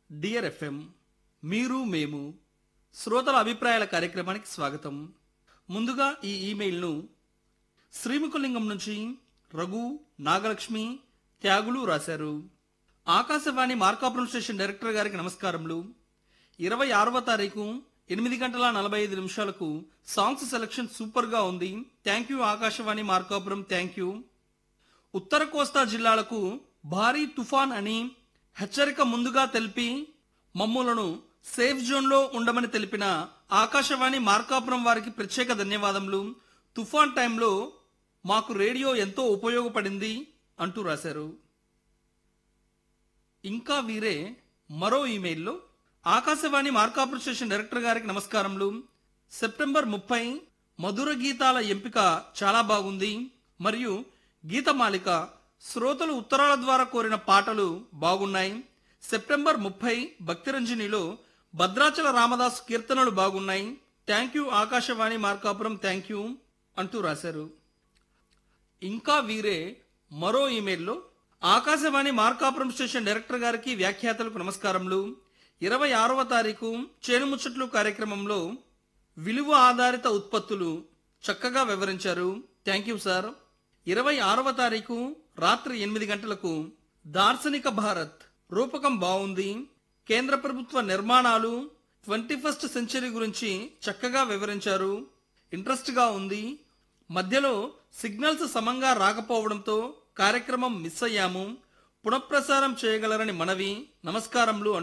dear FM మీరు మేము శ్రోతల అభిప్రాయాల కార్యక్రమానికి స్వాగతం ముందుగా ఈ ఇమెయిల్ను శ్రీముఖలింగం నుంచి రఘు నాగలక్ష్మి త్యాగులు రాశారు ఆకాశవాణి మార్కాపురం స్టేషన్ డైరెక్టర్ గారికి నమస్కారములు ఇరవై ఆరవ తారీఖు ఎనిమిది గంటల నలభై ఐదు నిమిషాలకు సాంగ్స్ సెలక్షన్ సూపర్ గా ఉంది thank you Akashvani Markapuram thank you ఉత్తర కోస్తా జిల్లాలకు భారీ తుఫాన్ అని హెచ్చరిక ముందుగా తెలిపి మమ్ములను సేఫ్ జోన్ లో ఉండమని తెలిపిన ఆకాశవాణి మార్కాపురం వారికి ప్రత్యేక ధన్యవాదములు తుఫాన్ టైంలో మాకు రేడియో ఎంతో ఉపయోగపడింది అంటూ రాశారు ఇంకా వీరే మరో ఇమెయిల్లో ఆకాశవాణి మార్కాపురం స్టేషన్ డైరెక్టర్ గారికి నమస్కారములు సెప్టెంబర్ ముప్పై మధుర గీతాల ఎంపిక చాలా బాగుంది మరియు గీతమాలిక శ్రోతలు ఉత్తరాల ద్వారా కోరిన పాటలు బాగున్నాయి సెప్టెంబర్ ముప్పై భక్తిరంజనిలో భద్రాచల రామదాస్ కీర్తనలు బాగున్నాయి thank you Akashvani Markapuram thank you అంటూ రాశారు ఇంకా వీరే మరో ఇమెయిల్లో ఆకాశవాణి మార్కాపురం స్టేషన్ డైరెక్టర్ గారికి వ్యాఖ్యాతలకు నమస్కారములు ఇరవై ఆరవ తారీఖు చేనుముచ్చట్లు కార్యక్రమంలో విలువ ఆధారిత ఉత్పత్తులు చక్కగా వివరించారు థ్యాంక్ యూ సార్ ఇరవై ఆరవ తారీఖు రాత్రి ఎనిమిది గంటలకు దార్శనిక భారత్ రూపకం బాగుంది కేంద్ర ప్రభుత్వ నిర్మాణాలు ట్వంటీ ఫస్ట్ సెంచరీ గురించి చక్కగా వివరించారు ఇంట్రెస్ట్ గా ఉంది మధ్యలో సిగ్నల్స్ సమంగా రాకపోవడంతో కార్యక్రమం మిస్ అయ్యాము పునఃప్రసారం చేయగలరని మనవి నమస్కారములు